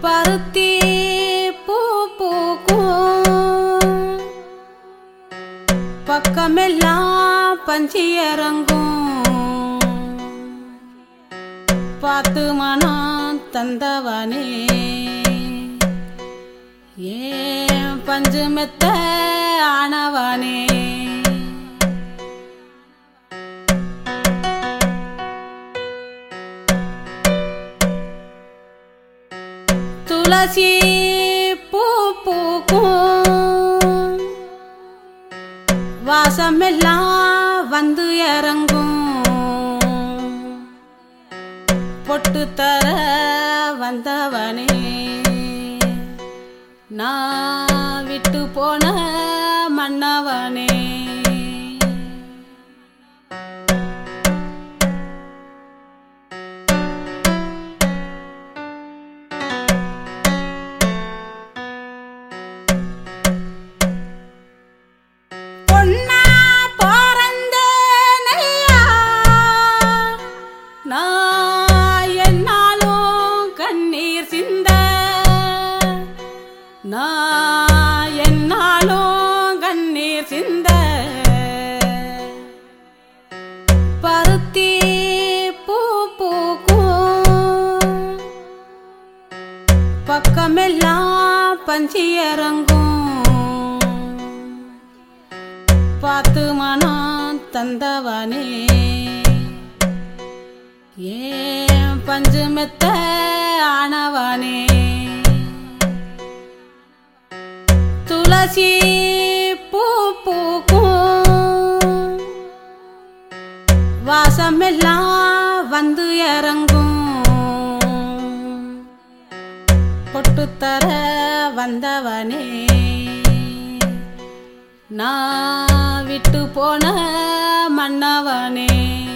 பருத்தி பூ பூக்கும் பக்கமெல்லாம் பஞ்சி இறங்கும் பார்த்து மனம் தந்தவனே ஏன் பஞ்சு மெத்த ஆனவனே துளசி பூ பூக்கும் வாசமெல்லாம் வந்து இறங்கும் பொட்டு தர வந்தவனே நான் விட்டு போன மன்னவனே பொன்னா பிறந்தேனையா, நான் என்னாலும் கண்ணீர் சிந்த நான் என்னாலும் கண்ணீர் சிந்த பருத்தி பூ பூக்கும் பக்கமெல்லாம் பஞ்சி இறங்கும் பார்த்து மனம் தந்தவனே ஏன் பஞ்சு மெத்த ஆனவனே துளசி பூ பூக்கும் வாசமெல்லாம் வந்து இறங்கும் பொட்டு தர வந்தவனே நான் விட்டு போன மன்னவனே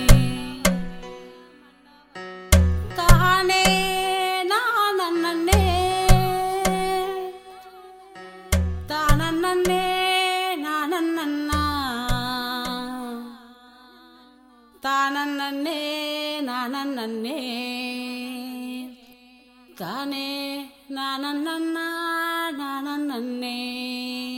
தானே நான் அண்ணனே தானண்ணே நான் அண்ணன்னா தானண்ணே நான் அண்ணனே தானே நான் அண்ணன்னா நான் அண்ணனே